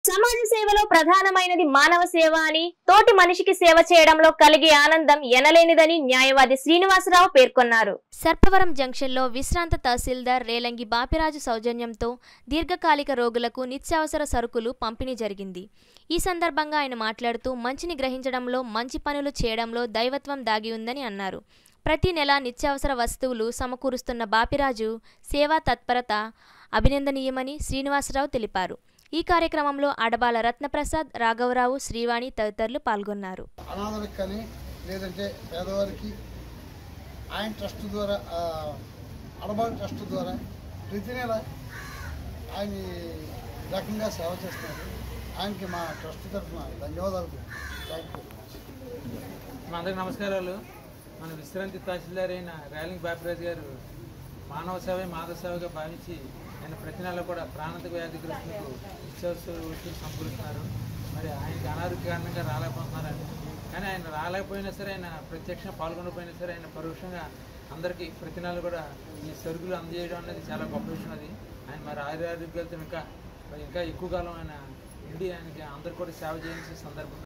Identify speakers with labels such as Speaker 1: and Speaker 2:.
Speaker 1: సమాజ సేవలో ప్రధానమైనది మానవ సేవ అని తోటి మనిషికి సేవ చేయడంలో కలిగే ఆనందం ఎనలేనిదని న్యాయవాది శ్రీనివాసరావు పేర్కొన్నారు సర్పవరం జంక్షన్లో విశ్రాంత తహసీల్దార్ రేలంగి బాపిరాజు సౌజన్యంతో దీర్ఘకాలిక రోగులకు నిత్యావసర సరుకులు పంపిణీ జరిగింది ఈ సందర్భంగా ఆయన మాట్లాడుతూ మంచిని గ్రహించడంలో మంచి పనులు చేయడంలో దైవత్వం దాగి ఉందని అన్నారు ప్రతి నెల నిత్యావసర వస్తువులు సమకూరుస్తున్న బాపిరాజు సేవా తత్పరత అభినందనీయమని శ్రీనివాసరావు తెలిపారు ఈ కార్యక్రమంలో అడబాల రత్నప్రసాద్ రాఘవరావు శ్రీవాణి తదితరులు పాల్గొన్నారు
Speaker 2: అనాథలకు కానీ లేదంటే పేదవారికి ఆయన ట్రస్ట్ ద్వారా ఆ, అడబాల్ ట్రస్ట్ ద్వారా ప్రతి నెల ఆయన ఈ రకంగా సేవ చేస్తున్నారు ఆయనకి మా ట్రస్ట్ తరఫున ధన్యవాదాలు థ్యాంక్ యూ
Speaker 3: మా అందరికి నమస్కారాలు మన విశ్రాంతి తహసీల్దార్ అయిన ర్యాలింగ్ బాపిరాజు గారు మానవ సేవ మాధవ సేవగా భావించి ఆయన ప్రతి నెల కూడా ప్రాణాంతక వ్యాధిగ్రస్తులకు నిత్యావసర వస్తువులు సమకూరుస్తున్నారు మరి ఆయనకి అనారోగ్య కారణంగా రాలేకపోతున్నారండి కానీ ఆయన రాలేకపోయినా సరే ఆయన ప్రత్యక్షంగా పాల్గొనకపోయినా సరే ఆయన పరోక్షంగా అందరికీ ప్రతి నెల కూడా ఈ సరుకులు అందజేయడం అనేది చాలా గొప్ప విషయం అది ఆయన మరి ఆరోగ్యాలతో ఇంకా మరి ఇంకా ఎక్కువ కాలం ఆయన ఉండి ఆయనకి అందరు కూడా సేవ చేయాల్సిన సందర్భం